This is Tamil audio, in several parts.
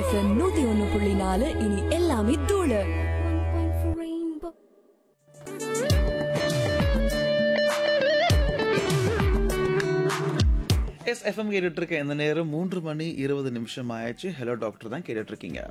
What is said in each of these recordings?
எஃப்எம் நூத்தி ஒன்னு புள்ளி நாலு இனி எல்லாமே தூளு எஸ் எஃப்எம் கேட்டுட்டு இருக்க இந்த நேரம் மூன்று மணி இருபது நிமிஷம் ஆயிடுச்சு ஹலோ டாக்டர் தான் கேட்டுட்டு இருக்கீங்க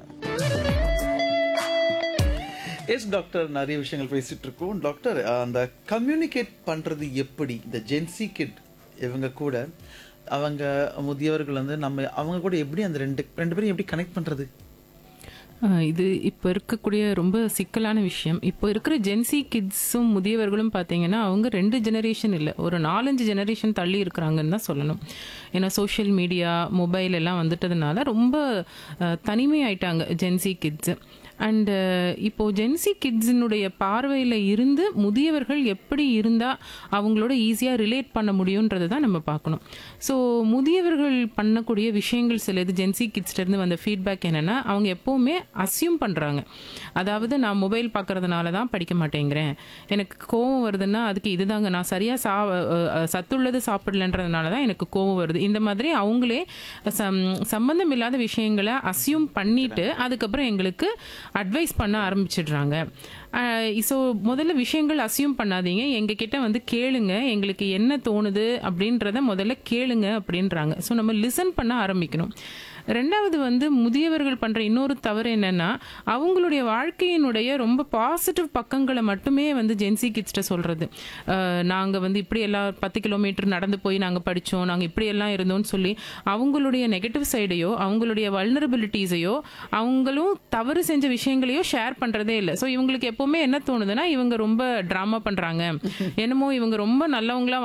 எஸ் டாக்டர் நிறைய விஷயங்கள் பேசிட்டு இருக்கோம் டாக்டர் அந்த கம்யூனிகேட் பண்றது எப்படி இந்த ஜென்சி கிட் இவங்க கூட அவங்க முதியவர்கள் வந்து நம்ம அவங்க கூட எப்படி அந்த ரெண்டு ரெண்டு பேரும் எப்படி கனெக்ட் பண்றது ஆஹ் இது இப்போ இருக்கக்கூடிய ரொம்ப சிக்கலான விஷயம் இப்போ இருக்கிற ஜென்சி கிட்ஸும் முதியவர்களும் பார்த்தீங்கன்னா அவங்க ரெண்டு ஜெனரேஷன் இல்லை ஒரு நாலஞ்சு ஜெனரேஷன் தள்ளி இருக்கிறாங்கன்னு தான் சொல்லணும் ஏன்னா சோஷியல் மீடியா மொபைல் எல்லாம் வந்துட்டதுனால ரொம்ப ஆஹ் தனிமையாயிட்டாங்க ஜென்சி கிட்ஸு அண்டு இப்போ ஜென்சி கிட்ஸினுடைய பார்வையில் இருந்து முதியவர்கள் எப்படி இருந்தால் அவங்களோட ஈஸியாக ரிலேட் பண்ண முடியுன்றது தான் நம்ம பார்க்கணும் ஸோ முதியவர்கள் பண்ணக்கூடிய விஷயங்கள் சில இது ஜென்சி கிட்ஸ்லேருந்து வந்த ஃபீட்பேக் என்னென்னா அவங்க எப்போவுமே அசியூம் பண்ணுறாங்க அதாவது நான் மொபைல் பார்க்கறதுனால தான் படிக்க மாட்டேங்கிறேன் எனக்கு கோவம் வருதுன்னா அதுக்கு இதுதாங்க நான் சரியாக சா அஹ் சத்துள்ளது சாப்பிடலன்றதுனால தான் எனக்கு கோவம் வருது இந்த மாதிரி அவங்களே சம் சம்பந்தம் இல்லாத விஷயங்களை அசியூம் பண்ணிட்டு அதுக்கப்புறம் எங்களுக்கு அட்வைஸ் பண்ண ஆரம்பிச்சிடுறாங்க ஸோ முதல்ல விஷயங்கள் அசியூம் பண்ணாதீங்க எங்ககிட்ட வந்து கேளுங்க எங்களுக்கு என்ன தோணுது அப்படின்றத முதல்ல கேளுங்க அப்படின்றாங்க ஸோ நம்ம லிசன் பண்ண ஆரம்பிக்கணும் ரெண்டாவது வந்து முதியவர்கள் பண்ணுற இன்னொரு தவறு என்னன்னா அவங்களுடைய வாழ்க்கையினுடைய ரொம்ப பாசிட்டிவ் பக்கங்களை மட்டுமே வந்து ஜென்சி கிட்ஸ்ட சொல்கிறது நாங்கள் வந்து இப்படி எல்லாம் பத்து கிலோமீட்டர் நடந்து போய் நாங்கள் படித்தோம் நாங்கள் இப்படி எல்லாம் இருந்தோம்னு சொல்லி அவங்களுடைய நெகட்டிவ் சைடையோ அவங்களுடைய வல்னரபிலிட்டிஸையோ அவங்களும் தவறு செஞ்ச விஷயங்களையோ ஷேர் பண்ணுறதே இல்லை ஸோ இவங்களுக்கு எப்போவுமே என்ன தோணுதுன்னா இவங்க ரொம்ப ட்ராமா பண்ணுறாங்க என்னமோ இவங்க ரொம்ப நல்லவங்களா